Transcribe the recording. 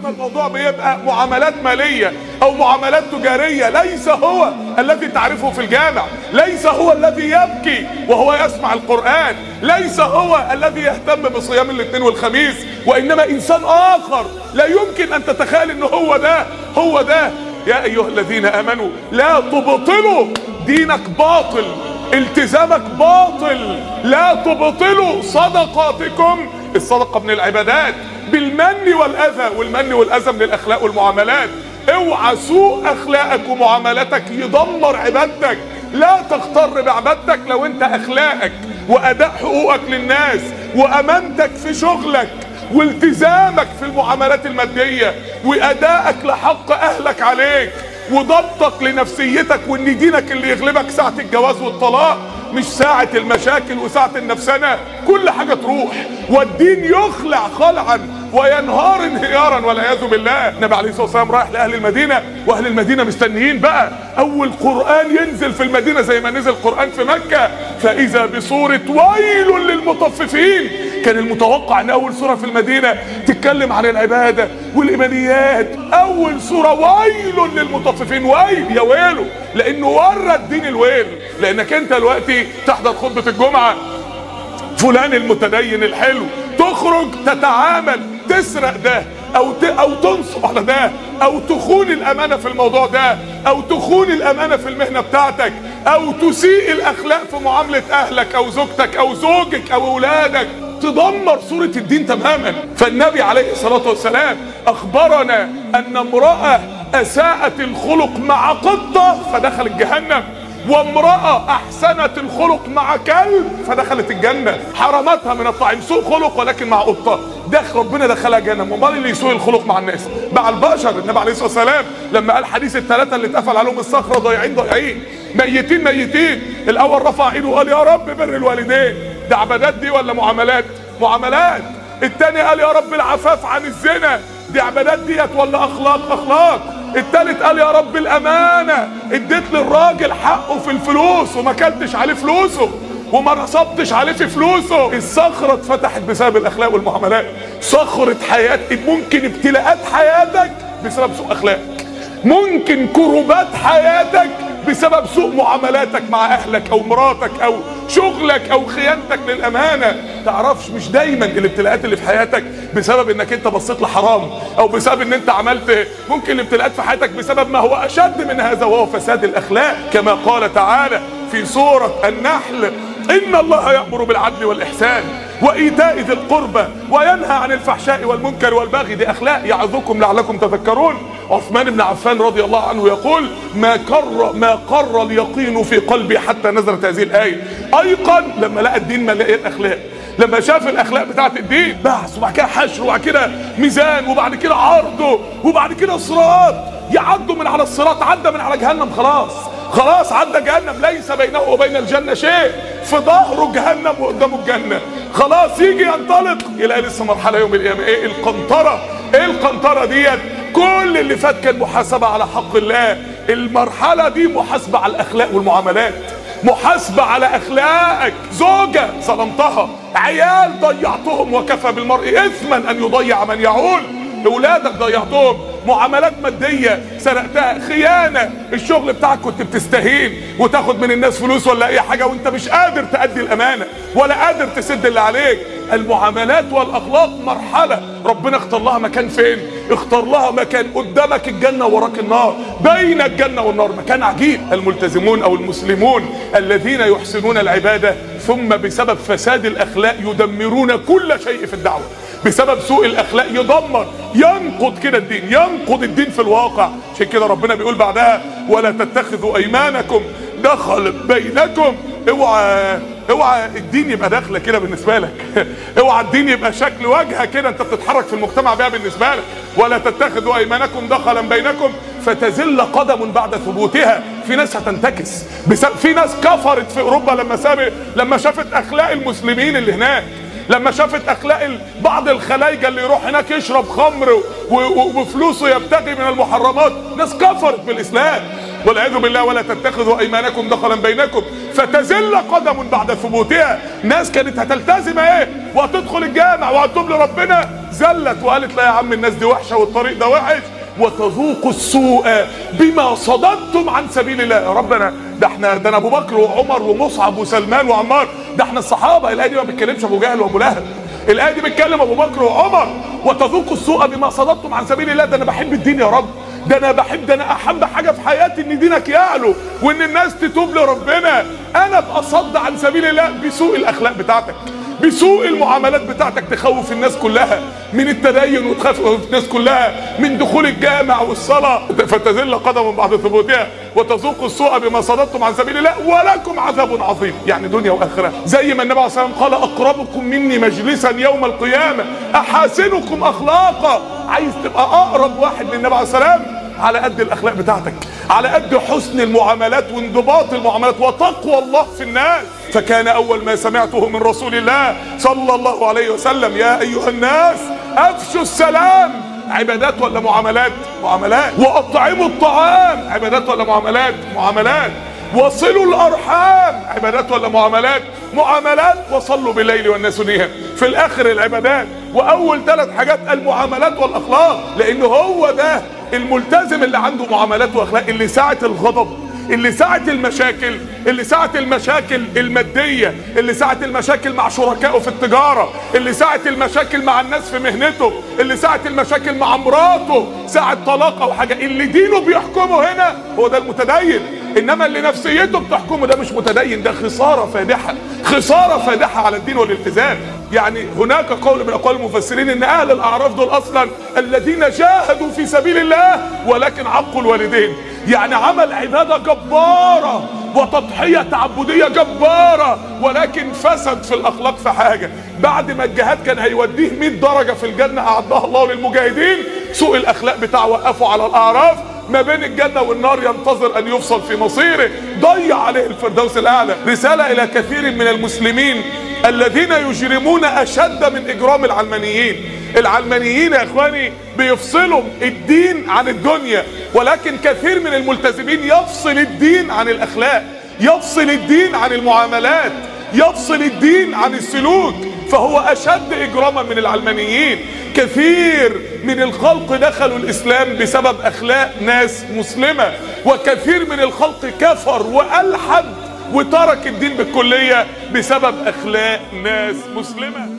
لما الموضوع بيبقى معاملات مالية او معاملات تجارية ليس هو الذي تعرفه في الجامع ليس هو الذي يبكي وهو يسمع القرآن ليس هو الذي يهتم بصيام الاثنين والخميس وانما انسان اخر لا يمكن ان تتخيل ان هو ده هو ده يا ايها الذين امنوا لا تبطلوا دينك باطل التزامك باطل لا تبطلوا صدقاتكم الصدقة من العبادات بالمن والأذى والمن والأذى من الأخلاق والمعاملات اوعى سوء أخلاقك ومعاملاتك يدمر عبادتك لا تغتر بعبادتك لو انت أخلاقك وأداء حقوقك للناس وأمانتك في شغلك والتزامك في المعاملات المادية وأدائك لحق أهلك عليك وضبطك لنفسيتك وان دينك اللي يغلبك ساعة الجواز والطلاق مش ساعة المشاكل وساعة النفسنة كل حاجة تروح والدين يخلع خلعا وينهار انهيارا والعياذ بالله النبي عليه الصلاه والسلام رايح لاهل المدينه واهل المدينه مستنيين بقى اول قران ينزل في المدينه زي ما نزل قران في مكه فاذا بصوره ويل للمطففين كان المتوقع ان اول سوره في المدينه تتكلم عن العباده والايمانيات اول سوره ويل للمطففين ويل يا ويله لانه ورى الدين الويل لانك انت دلوقتي تحضر خطبه الجمعه فلان المتدين الحلو تخرج تتعامل تسرق ده او ت... او تنصب على ده او تخون الامانه في الموضوع ده او تخون الامانه في المهنه بتاعتك او تسيء الاخلاق في معامله اهلك او زوجتك او زوجك او اولادك تدمر صورة الدين تماما فالنبي عليه الصلاة والسلام أخبرنا أن امرأة أساءت الخلق مع قطة فدخلت جهنم وامرأة أحسنت الخلق مع كلب فدخلت الجنة حرمتها من الطعام سوء خلق ولكن مع قطة دخل ربنا دخلها جنة امال اللي يسوء الخلق مع الناس مع البشر النبي عليه الصلاة والسلام لما قال حديث الثلاثة اللي اتقفل عليهم الصخرة ضايعين ضايعين ميتين ميتين الأول رفع ايده وقال يا رب بر الوالدين ده عبادات دي ولا معاملات معاملات التاني قال يا رب العفاف عن الزنا دي عبادات ديت ولا اخلاق اخلاق التالت قال يا رب الامانه اديت للراجل حقه في الفلوس وما كلتش عليه فلوسه وما نصبتش عليه في فلوسه الصخره اتفتحت بسبب الاخلاق والمعاملات صخره حياه ممكن ابتلاءات حياتك بسبب سوء اخلاقك ممكن كروبات حياتك بسبب سوء معاملاتك مع اهلك او مراتك او شغلك او خيانتك للامانه تعرفش مش دايما الابتلاءات اللي في حياتك بسبب انك انت بصيت لحرام او بسبب ان انت عملت ممكن الابتلاءات في حياتك بسبب ما هو اشد من هذا وهو فساد الاخلاق كما قال تعالى في سوره النحل ان الله يامر بالعدل والاحسان وايتاء ذي القربى وينهى عن الفحشاء والمنكر والبغي دي اخلاق يعظكم لعلكم تذكرون عثمان بن عفان رضي الله عنه يقول ما قر ما قر اليقين في قلبي حتى نزلت هذه الايه ايقن لما لقى الدين مليان اخلاق لما شاف الاخلاق بتاعت الدين بحث وبعد كده حشر وبعد كده ميزان وبعد كده عرضه وبعد كده صراط يعدوا من على الصراط عدى من على جهنم خلاص خلاص عدى جهنم ليس بينه وبين الجنة شيء في ظهره جهنم وقدامه الجنة خلاص يجي ينطلق يلاقي لسه مرحلة يوم القيامة ايه القنطرة ايه القنطرة ديت كل اللي فات كان محاسبة على حق الله المرحلة دي محاسبة على الاخلاق والمعاملات محاسبة على اخلاقك زوجة ظلمتها عيال ضيعتهم وكفى بالمرء اثما ان يضيع من يعول اولادك ضيعتهم معاملات مادية سرقتها خيانة الشغل بتاعك كنت بتستهين وتاخد من الناس فلوس ولا اي حاجة وانت مش قادر تأدي الامانة ولا قادر تسد اللي عليك المعاملات والاخلاق مرحلة ربنا اختار لها مكان فين اختار لها مكان قدامك الجنة وراك النار بين الجنة والنار مكان عجيب الملتزمون او المسلمون الذين يحسنون العبادة ثم بسبب فساد الاخلاق يدمرون كل شيء في الدعوة بسبب سوء الاخلاق يدمر ينقض كده الدين ينقض الدين في الواقع عشان كده ربنا بيقول بعدها ولا تتخذوا ايمانكم دخل بينكم اوعى اوعى الدين يبقى داخله كده بالنسبه لك اوعى الدين يبقى شكل واجهه كده انت بتتحرك في المجتمع بيها بالنسبه لك ولا تتخذوا ايمانكم دخلا بينكم فتزل قدم بعد ثبوتها في ناس هتنتكس بسبب في ناس كفرت في اوروبا لما ساب لما شافت اخلاق المسلمين اللي هناك لما شافت اخلاق بعض الخلايجه اللي يروح هناك يشرب خمر وفلوسه يبتغي من المحرمات ناس كفرت بالاسلام والعياذ بالله ولا تتخذوا ايمانكم دخلا بينكم فتزل قدم بعد ثبوتها ناس كانت هتلتزم ايه وهتدخل الجامع وهتتوب لربنا زلت وقالت لا يا عم الناس دي وحشه والطريق ده وحش وتذوقوا السوء بما صددتم عن سبيل الله يا ربنا ده احنا ده انا ابو بكر وعمر ومصعب وسلمان وعمار ده احنا الصحابه الايه دي ما بتكلمش ابو جهل وابو لهب الايه دي بتكلم ابو بكر وعمر وتذوقوا السوء بما صددتم عن سبيل الله ده انا بحب الدين يا رب ده انا بحب ده انا احب حاجه في حياتي ان دينك يعلو وان الناس تتوب لربنا انا ابقى صد عن سبيل الله بسوء الاخلاق بتاعتك بسوء المعاملات بتاعتك تخوف الناس كلها من التدين وتخوف الناس كلها من دخول الجامع والصلاة فتزل قدم بعد ثبوتها وتذوقوا السوء بما صددتم عن سبيل الله ولكم عذاب عظيم يعني دنيا واخرة زي ما النبي عليه الصلاة والسلام قال اقربكم مني مجلسا يوم القيامة احاسنكم اخلاقا عايز تبقى اقرب واحد للنبي عليه الصلاة والسلام على قد الاخلاق بتاعتك على قد حسن المعاملات وانضباط المعاملات وتقوى الله في الناس فكان اول ما سمعته من رسول الله صلى الله عليه وسلم يا ايها الناس افشوا السلام عبادات ولا معاملات معاملات واطعموا الطعام عبادات ولا معاملات معاملات وصلوا الارحام عبادات ولا معاملات معاملات وصلوا بالليل والناس نيام في الاخر العبادات واول ثلاث حاجات المعاملات والاخلاق لان هو ده الملتزم اللي عنده معاملات واخلاق اللي ساعه الغضب اللي ساعة المشاكل اللي ساعة المشاكل المادية اللي ساعة المشاكل مع شركائه في التجارة اللي ساعة المشاكل مع الناس في مهنته اللي ساعة المشاكل مع مراته ساعة طلاق او حاجة اللي دينه بيحكمه هنا هو ده المتدين انما اللي نفسيته بتحكمه ده مش متدين ده خسارة فادحة خسارة فادحة على الدين والالتزام يعني هناك قول من اقوال المفسرين ان اهل الاعراف دول اصلا الذين جاهدوا في سبيل الله ولكن عقوا الوالدين يعني عمل عبادة جبارة وتضحية تعبدية جبارة ولكن فسد في الأخلاق في حاجة بعد ما الجهاد كان هيوديه 100 درجة في الجنة أعدها الله للمجاهدين سوء الأخلاق بتاعه وقفوا على الأعراف ما بين الجنة والنار ينتظر أن يفصل في مصيره ضيع عليه الفردوس الأعلى رسالة إلى كثير من المسلمين الذين يجرمون أشد من إجرام العلمانيين العلمانيين يا إخواني بيفصلوا الدين عن الدنيا ولكن كثير من الملتزمين يفصل الدين عن الأخلاق يفصل الدين عن المعاملات يفصل الدين عن السلوك فهو أشد إجراما من العلمانيين كثير من الخلق دخلوا الإسلام بسبب أخلاق ناس مسلمة وكثير من الخلق كفر وألحد وترك الدين بالكلية بسبب أخلاق ناس مسلمة